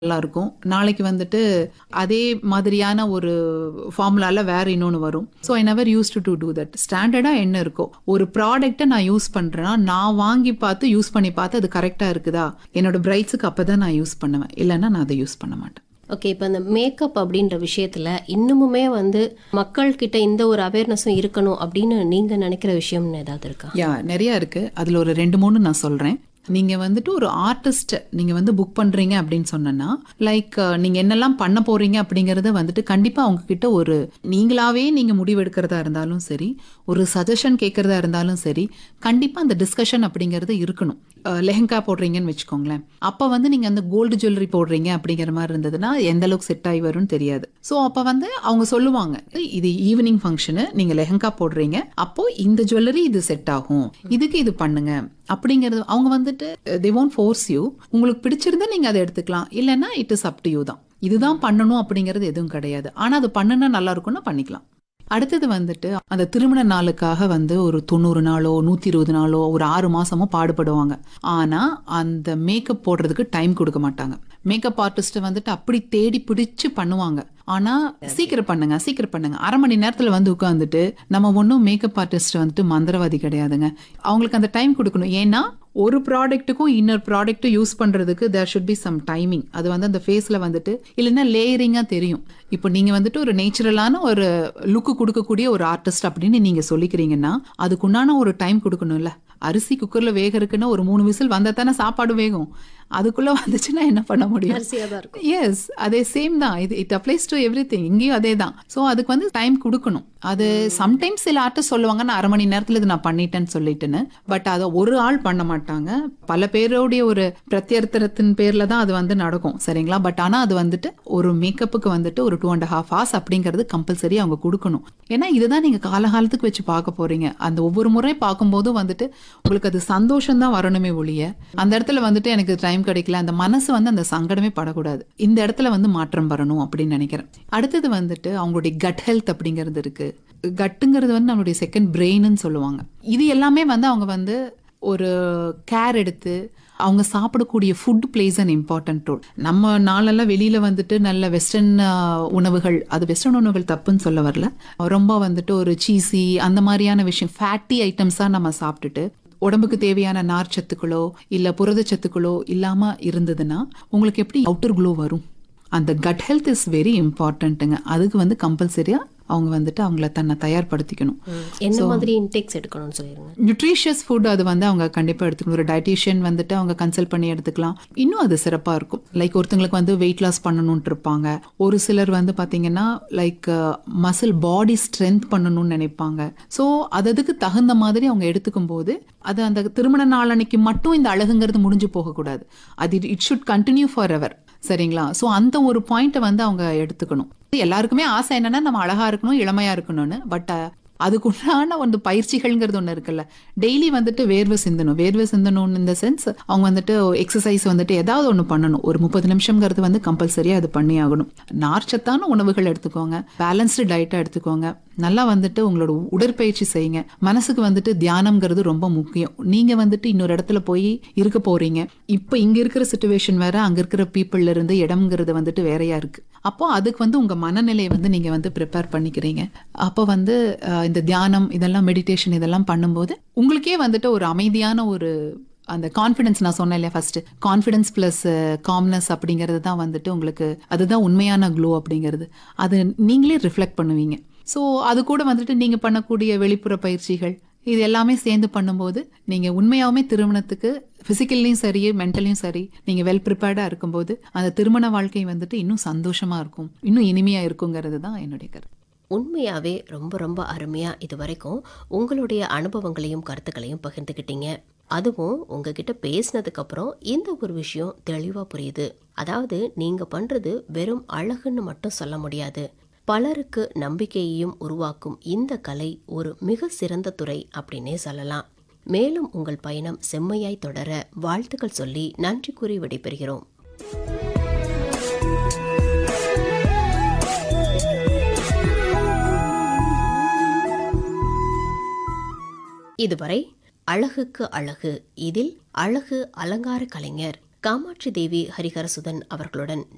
நல்லா இருக்கும் நாளைக்கு வந்துட்டு அதே மாதிரியான ஒரு ஃபார்முலால வேற இன்னொன்று வரும் so I never use to do that ஸ்டாண்டர்டாக என்ன இருக்கோ ஒரு ப்ராடக்ட்டை நான் யூஸ் பண்ணுறேன்னா நான் வாங்கி பார்த்து யூஸ் பண்ணி பார்த்து அது கரெக்டாக இருக்குதா என்னோட பிரைட்ஸுக்கு அப்போ தான் நான் யூஸ் பண்ணுவேன் இல்லைன்னா நான் அதை யூஸ் பண்ண மாட்டேன் ஓகே இப்போ இந்த மேக்கப் அப்படின்ற விஷயத்துல இன்னுமுமே வந்து மக்கள்கிட்ட இந்த ஒரு அவேர்னஸும் இருக்கணும் அப்படின்னு நீங்க நினைக்கிற விஷயம்னு ஏதாவது இருக்கா யா நிறைய இருக்கு அதுல ஒரு ரெண்டு மூணு நான் சொல்றேன் நீங்க வந்துட்டு ஒரு ஆர்டிஸ்ட் நீங்க வந்து புக் பண்றீங்க அப்படின்னு சொன்னேன்னா லைக் நீங்க என்னெல்லாம் பண்ண போறீங்க அப்படிங்கறத வந்துட்டு கண்டிப்பா அவங்க கிட்ட ஒரு நீங்களாவே நீங்க முடிவெடுக்கிறதா இருந்தாலும் சரி ஒரு சஜஷன் கேட்கறதா இருந்தாலும் சரி கண்டிப்பா அந்த டிஸ்கஷன் அப்படிங்கிறது இருக்கணும் அஹ், லெஹங்கா போடுறீங்கன்னு வச்சுக்கோங்களேன் அப்ப வந்து நீங்க அந்த கோல்டு ஜுவல்லரி போடுறீங்க அப்படிங்கிற மாதிரி இருந்ததுன்னா எந்த அளவுக்கு செட் ஆகி வரும்னு தெரியாது ஸோ அப்ப வந்து அவங்க சொல்லுவாங்க இது ஈவினிங் ஃபங்க்ஷனு நீங்க லெஹங்கா போடுறீங்க அப்போ இந்த ஜுவல்லரி இது செட் ஆகும் இதுக்கு இது பண்ணுங்க அப்படிங்கிறது அவங்க வந்துட்டு தே won't ஃபோர்ஸ் யூ உங்களுக்கு பிடிச்சிருந்தா நீங்க அதை எடுத்துக்கலாம் இல்லைன்னா it is up to you தான் இதுதான் பண்ணணும் அப்படிங்கிறது எதுவும் கிடையாது ஆனா அது பண்ணுனா நல்லா இருக்கும்னா பண்ணிக்கலாம் அடுத்தது வந்துட்டு அந்த திருமண நாளுக்காக வந்து ஒரு தொண்ணூறு நாளோ நூத்தி இருபது நாளோ ஒரு ஆறு மாசமோ பாடுபடுவாங்க ஆனா அந்த மேக்கப் போடுறதுக்கு டைம் கொடுக்க மாட்டாங்க மேக்கப் ஆர்டிஸ்ட் வந்துட்டு அப்படி தேடி பிடிச்சு பண்ணுவாங்க ஆனா சீக்கிரம் பண்ணுங்க சீக்கிரம் பண்ணுங்க அரை மணி நேரத்துல வந்து உட்காந்துட்டு நம்ம ஒன்றும் மேக்கப் ஆர்டிஸ்ட் வந்துட்டு மந்திரவாதி கிடையாதுங்க அவங்களுக்கு அந்த டைம் கொடுக்கணும் ஏன்னா ஒரு ப்ராடக்ட்டுக்கும் இன்னொரு ப்ராடக்ட்டும் யூஸ் பண்றதுக்கு there should be some timing அது வந்து அந்த ஃபேஸ்ல வந்துட்டு இல்லைன்னா லேயரிங்கா தெரியும் இப்போ நீங்க வந்துட்டு ஒரு நேச்சுரலான ஒரு லுக்கு கொடுக்கக்கூடிய ஒரு ஆர்டிஸ்ட் அப்படின்னு நீங்க சொல்லிக்கிறீங்கன்னா அதுக்குண்டான ஒரு டைம் கொடுக்கணும்ல அரிசி குக்கர்ல வேக இருக்குன்னா ஒரு மூணு விசில் வந்தா தானே சாப்பாடு வேகும் அதுக்குள்ள வந்துச்சுன்னா என்ன பண்ண முடியும் அரிசியாக தான் இருக்கும் எஸ் அதே சேம் தான் இது it applies to everything இங்கேயும் அதே தான் ஸோ அதுக்கு வந்து டைம் கொடுக்கணும் அது சம்டைம்ஸ் சில ஆர்டிஸ்ட் சொல்லுவாங்க நான் அரை மணி நேரத்தில் இது நான் பண்ணிட்டேன்னு சொல்லிட்டுன்னு பட் அதை ஒரு ஆள் பண்ண மாட்டாங்க பல பேருடைய ஒரு பிரத்யர்த்தனத்தின் பேர்ல தான் அது வந்து நடக்கும் சரிங்களா பட் ஆனால் அது வந்துட்டு ஒரு மேக்கப்புக்கு வந்துட்டு ஒரு டூ அண்ட் ஹாஃப் ஹார்ஸ் அப்படிங்கிறது கம்பல்சரி அவங்க கொடுக்கணும் ஏன்னா இதுதான் நீங்க காலகாலத்துக்கு வச்சு பார்க்க போறீங்க அந்த ஒவ்வொரு முறை பார்க்கும்போதும் வந்துட்டு உங்களுக்கு அது சந்தோஷம் தான் வரணுமே ஒழிய அந்த இடத்துல வந்துட்டு எனக்கு டைம் கிடைக்கல அந்த மனசு வந்து அந்த சங்கடமே படக்கூடாது இந்த இடத்துல வந்து மாற்றம் வரணும் அப்படின்னு நினைக்கிறேன் அடுத்தது வந்துட்டு அவங்களுடைய கட் ஹெல்த் அப்படிங்கிறது இருக்கு கட்டுங்கிறது வந்து நம்மளுடைய செகண்ட் பிரெயின்னு சொல்லுவாங்க இது எல்லாமே வந்து அவங்க வந்து ஒரு கேர் எடுத்து அவங்க சாப்பிடக்கூடிய food plays an important role நம்ம நாளெல்லாம் வெளியில வந்துட்டு நல்ல வெஸ்டர்ன் உணவுகள் அது வெஸ்டர்ன் உணவுகள் தப்புன்னு சொல்ல வரல ரொம்ப வந்துட்டு ஒரு சீசி அந்த மாதிரியான விஷயம் ஃபேட்டி ஐட்டம்ஸாக நம்ம சாப்பிட்டுட்டு உடம்புக்கு தேவையான நார் சத்துக்களோ இல்லை புரதச்சத்துக்களோ இல்லாமல் இருந்ததுன்னா உங்களுக்கு எப்படி அவுட்டர் க்ளோ வரும் அந்த கட் ஹெல்த் இஸ் வெரி இம்பார்ட்டன்ட்டுங்க அதுக்கு வந்து கம்பல்சரியாக அவங்க வந்துட்டு அவங்கள தன்னை தயார்படுத்திக்கணும் என்ன மாதிரி இன்டேக்ஸ் எடுக்கணும்னு சொல்லிருங்க நியூட்ரிஷியஸ் ஃபுட் அது வந்து அவங்க கண்டிப்பாக எடுத்துக்கணும் ஒரு டயட்டீஷியன் வந்துட்டு அவங்க கன்சல்ட் பண்ணி எடுத்துக்கலாம் இன்னும் அது சிறப்பாக இருக்கும் லைக் ஒருத்தங்களுக்கு வந்து வெயிட் லாஸ் பண்ணணும்னு இருப்பாங்க ஒரு சிலர் வந்து பார்த்தீங்கன்னா லைக் மசில் பாடி ஸ்ட்ரென்த் பண்ணணும்னு நினைப்பாங்க ஸோ அதுக்கு தகுந்த மாதிரி அவங்க எடுத்துக்கும் போது அது அந்த திருமண நாளன்னைக்கு மட்டும் இந்த அழகுங்கிறது முடிஞ்சு போகக்கூடாது அது it should continue forever சரிங்களா ஸோ அந்த ஒரு பாயிண்ட்டை வந்து அவங்க எடுத்துக்கணும் எல்லாருக்குமே ஆசை என்னன்னா நம்ம அழகா இருக்கணும் இளமையா இருக்கணும்னு பட் அதுக்குண்டான ಒಂದು பயிற்சிகள்ங்கிறது ஒன்று இருக்குல்ல டெய்லி வந்துட்டு வேர்வை சிந்தணும் வேர்வை சிந்தணும்னு இந்த சென்ஸ் அவங்க வந்துட்டு எக்ஸசைஸ் வந்துட்டு ஏதாவது ஒன்று பண்ணணும் ஒரு முப்பது நிமிஷம்ங்கிறது வந்து கம்பல்சரியாக அது பண்ணி ஆகணும் நார்ச்சத்தான உணவுகள் எடுத்துக்கோங்க பேலன்ஸ்டு டயட்டாக எடுத்துக்கோங்க நல்லா வந்துட்டு உங்களோட உடற்பயிற்சி செய்யுங்க மனசுக்கு வந்துட்டு தியானம்ங்கிறது ரொம்ப முக்கியம் நீங்க வந்துட்டு இன்னொரு இடத்துல போய் இருக்க போறீங்க இப்போ இங்க இருக்கிற சுச்சுவேஷன் வேற அங்க இருக்கிற பீப்புள்ல இருந்து இடம்ங்கிறது வந்துட்டு வேறையா இருக்கு அப்போ அதுக்கு வந்து உங்க மனநிலையை வந்து நீங்க வந்து ப்ரிப்பேர் பண்ணிக்கிறீங்க அப்போ வந்து அஹ், இந்த தியானம் இதெல்லாம் மெடிடேஷன் இதெல்லாம் பண்ணும்போது உங்களுக்கே வந்துட்டு ஒரு அமைதியான ஒரு அந்த கான்ஃபிடன்ஸ் நான் சொன்னேன் இல்லையா ஃபர்ஸ்ட் கான்ஃபிடன்ஸ் ப்ளஸ் காம்னஸ் அப்படிங்கிறது தான் வந்துட்டு உங்களுக்கு அதுதான் உண்மையான க்ளோ அப்படிங்கிறது அது நீங்களே ரிஃப்ளெக்ட் பண்ணுவீங்க ஸோ அது கூட வந்துட்டு நீங்க பண்ணக்கூடிய வெளிப்புற பயிற்சிகள் இது எல்லாமே சேர்ந்து பண்ணும்போது நீங்க உண்மையாவுமே திருமணத்துக்கு பிசிக்கல்லையும் சரி மென்டலையும் சரி நீங்க வெல் ப்ரிப்பேர்டா இருக்கும்போது அந்த திருமண வாழ்க்கை வந்துட்டு இன்னும் சந்தோஷமா இருக்கும் இன்னும் இனிமையா இருக்குங்கிறது தான் என்னுடைய கருத்து உண்மையாவே ரொம்ப ரொம்ப அருமையா இது வரைக்கும் உங்களுடைய அனுபவங்களையும் கருத்துக்களையும் பகிர்ந்துக்கிட்டீங்க அதுவும் உங்ககிட்ட பேசினதுக்கு அப்புறம் இந்த ஒரு விஷயம் தெளிவா புரியுது அதாவது நீங்க பண்றது வெறும் அழகுன்னு மட்டும் சொல்ல முடியாது பலருக்கு நம்பிக்கையையும் உருவாக்கும் இந்த கலை ஒரு மிக சிறந்த துறை அப்படின்னே சொல்லலாம் மேலும் உங்கள் பயணம் செம்மையாய் தொடர வாழ்த்துக்கள் சொல்லி நன்றி கூறி விடைபெறுகிறோம் இதுவரை அழகுக்கு அழகு இதில் அழகு அலங்கார கலைஞர் காமாட்சி தேவி ஹரிஹரசுதன் அவர்களுடன்